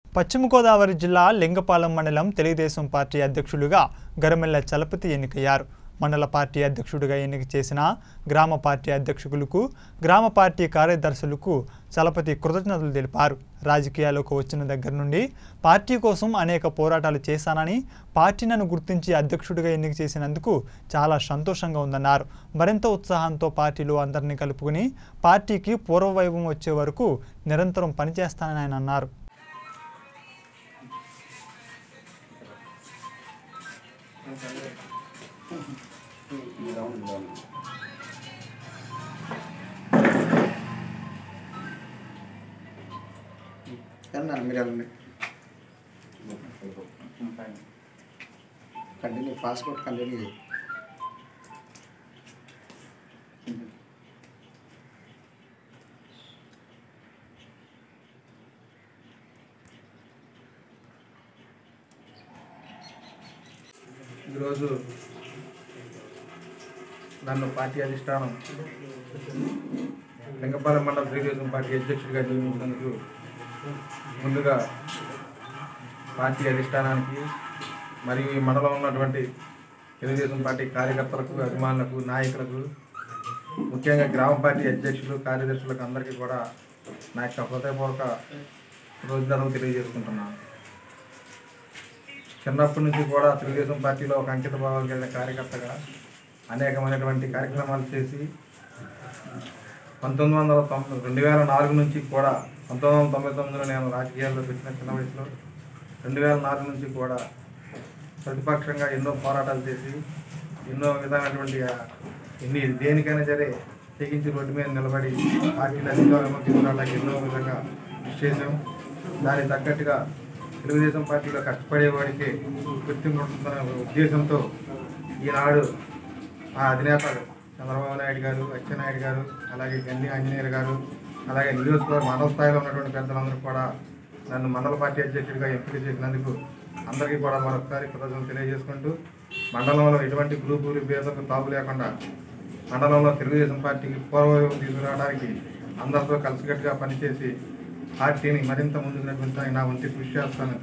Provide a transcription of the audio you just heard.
పశ్చిమ గోదావరి జిల్లా లింగపాలెం మండలం తెలుగుదేశం పార్టీ అధ్యక్షులుగా గరమెల్ల చలపతి ఎన్నికయ్యారు మండల పార్టీ అధ్యక్షుడిగా ఎన్నిక చేసిన గ్రామ పార్టీ అధ్యక్షులకు గ్రామ పార్టీ కార్యదర్శులకు చలపతి కృతజ్ఞతలు తెలిపారు రాజకీయాల్లోకి వచ్చిన దగ్గర నుండి పార్టీ కోసం అనేక పోరాటాలు చేశానని పార్టీ నన్ను గుర్తించి అధ్యక్షుడిగా ఎన్నిక చేసినందుకు చాలా సంతోషంగా ఉందన్నారు మరింత ఉత్సాహంతో పార్టీలో అందరినీ కలుపుకుని పార్టీకి పూర్వవైభవం వచ్చే వరకు నిరంతరం పనిచేస్తానని ఆయన అన్నారు వెళ్ళండి మీరు వెళ్ళండి కంటిన్యూ పాస్పోర్ట్ కంటిన్యూ చేయి ఈరోజు నన్ను పార్టీ అధిష్టానం లింగపాలెం మండలం తెలుగుదేశం పార్టీ అధ్యక్షుడిగా నియమించినందుకు ముందుగా పార్టీ అధిష్టానానికి మరియు ఈ మండలంలో ఉన్నటువంటి తెలుగుదేశం పార్టీ కార్యకర్తలకు అభిమానులకు నాయకులకు ముఖ్యంగా గ్రామ పార్టీ అధ్యక్షులు కార్యదర్శులకు అందరికీ కూడా నా యొక్క హృదయపూర్వక రోజుదారులు తెలియజేసుకుంటున్నాను చిన్నప్పటి నుంచి కూడా తెలుగుదేశం పార్టీలో ఒక అంకిత భావం కలిగిన కార్యకర్తగా అనేకమైనటువంటి కార్యక్రమాలు చేసి పంతొమ్మిది వందల తొంభై రెండు వేల నాలుగు నుంచి కూడా పంతొమ్మిది వందల తొంభై తొమ్మిదిలో నేను రాజకీయాల్లో పెట్టిన చిన్న వయసులో రెండు వేల నాలుగు నుంచి కూడా ప్రతిపక్షంగా ఎన్నో పోరాటాలు చేసి ఎన్నో విధమైనటువంటి ఆ, ఎన్ని దేనికైనా సరే తెగించి రోడ్డు మీద నిలబడి పార్టీల అధికారంలో తీసుకురావడానికి ఎన్నో విధంగా కృషి చేశాం దానికి తగ్గట్టుగా తెలుగుదేశం పార్టీలో కష్టపడేవాడికి గుర్తింపు ఉంటుందనే ఉద్దేశంతో ఈనాడు ఆ అధినేత చంద్రబాబు నాయుడు గారు అచ్చెన్నాయుడు గారు అలాగే గండి ఆంజనేయులు గారు అలాగే నియోజకవర్గ మండల స్థాయిలో ఉన్నటువంటి పెద్దలందరూ కూడా నన్ను మండల పార్టీ అధ్యక్షుడిగా ఎంపిక చేసినందుకు అందరికీ కూడా మరొకసారి కృతజ్ఞతలు తెలియజేసుకుంటూ మండలంలో ఎటువంటి గ్రూపులు భేదకు తాపు లేకుండా మండలంలో తెలుగుదేశం పార్టీకి పూర్వవైపు తీసుకురావడానికి అందరితో కలిసికట్టుగా పనిచేసి పార్టీని మరింత ముందుకు నడిపించడానికి నా వంతు కృషి చేస్తాను